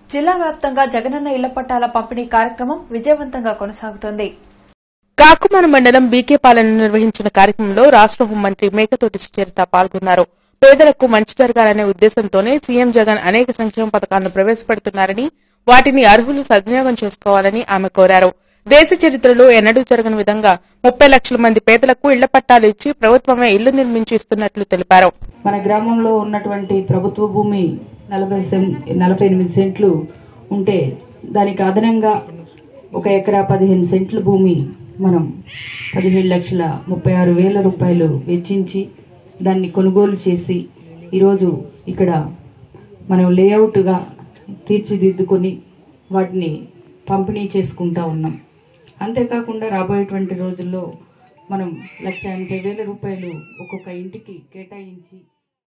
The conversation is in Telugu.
జిల్లా వ్యాప్తంగా జగనన్న ఇళ్ల పట్టాల పంపిణీ కార్యక్రమం విజయవంతంగా కొనసాగుతోంది కాకుమాన మండలం బీకేపాలెం నిర్వహించిన కార్యక్రమంలో రాష్ట్ర హోంమంత్రి మేకతోటి సుచరిత పాల్గొన్నారు పేదలకు మంచి జరగాలనే ఉద్దేశంతోనే సీఎం జగన్ అనేక సంక్షేమ పథకాలను ప్రవేశపెడుతున్నారని వాటిని అర్హులు సద్వినియోగం చేసుకోవాలని ఆమె కోరారు దేశ చరిత్రలో ఎన్నడూ జరగని విధంగా ముప్పై లక్షల మంది పేదలకు ఇళ్ల పట్టాలు ఇచ్చి ప్రభుత్వమే ఇళ్లు నిర్మించి ఇస్తున్నట్లు తెలిపారు మన గ్రామంలో ఉన్నటువంటి ప్రభుత్వ భూమి నలభై సెం- నలభై ఎనిమిది సెంట్లు ఉంటే దానికి అదనంగా ఒక ఎకరా పదిహేను సెంట్ల భూమి మనం పదిహేడు లక్షల ముప్పై ఆరు వేల రూపాయలు వెచ్చించి దాన్ని కొనుగోలు చేసి ఈరోజు ఇక్కడ మనం లేఅవుట్గా తీర్చిదిద్దుకొని వాటిని పంపిణీ చేసుకుంటా ఉన్నాం అంతేకాకుండా రాబోయేటువంటి రోజుల్లో మనం లక్ష ఎనభై వేల రూపాయలు ఒక్కొక్క ఇంటికి కేటాయించి